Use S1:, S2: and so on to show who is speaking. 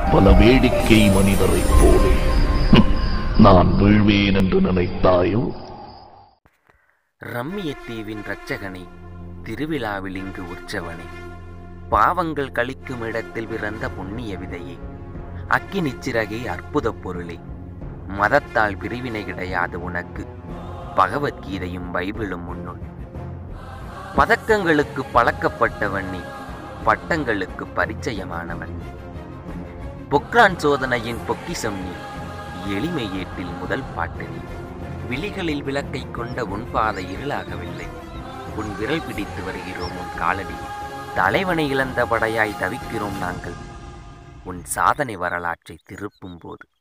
S1: பல வேடிக்கை மனிதரைப் போலே ஹம், நான் வீழ்வேன் என்று நினைத்தாயோ
S2: ரம்மியத்தீவின் இரட்சகனே திருவிழாவில் இங்கு உற்சவனே பாவங்கள் கழிக்கும் இடத்தில் பிறந்த புண்ணிய விதையே அக்கினி சிறகே அற்புதப் பொருளே மதத்தால் பிரிவினை கிடையாது உனக்கு பகவத்கீதையும் பைபிளும் முன்னுள் பதக்கங்களுக்கு பழக்கப்பட்டவன் நீ பட்டங்களுக்கு பரிச்சயமானவன் பொக்ரான் சோதனையின் பொக்கிஷம் நீ எளிமை ஏட்டில் முதல் பாட்டு நீ விழிகளில் விளக்கை கொண்ட உன் பாதை இருளாகவில்லை உன் விரல் பிடித்து வருகிறோம் உன் காலடி தலைவனை இழந்த படையாய் தவிக்கிறோம் நாங்கள் உன் சாதனை வரலாற்றை திருப்பும் போது